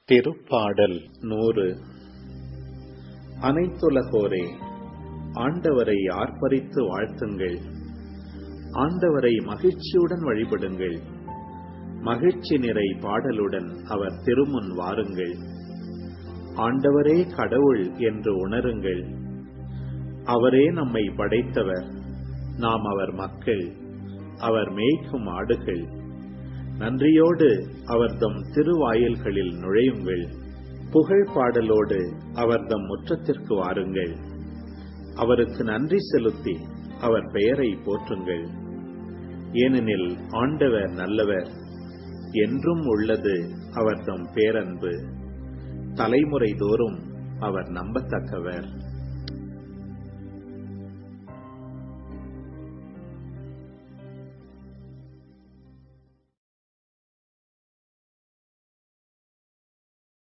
திருப்பாடல் நூறு அனைத்துலகோரே ஆண்டவரை ஆர்ப்பரித்து வாழ்த்துங்கள் ஆண்டவரை மகிழ்ச்சியுடன் வழிபடுங்கள் மகிழ்ச்சி நிறை பாடலுடன் அவர் திருமுன் வாருங்கள் ஆண்டவரே கடவுள் என்று உணருங்கள் அவரே நம்மை படைத்தவர் நாம் அவர் மக்கள் அவர் மேய்க்கும் ஆடுகள் நன்றியோடு அவர்தம் திருவாயில்களில் நுழையுங்கள் புகழ் பாடலோடு அவர்தம் முற்றத்திற்கு வாருங்கள் அவருக்கு நன்றி செலுத்தி அவர் பெயரை போற்றுங்கள் ஏனெனில் ஆண்டவர் நல்லவர் என்றும் உள்ளது அவர்தம் பேரன்பு தலைமுறை தோறும் அவர் நம்பத்தக்கவர்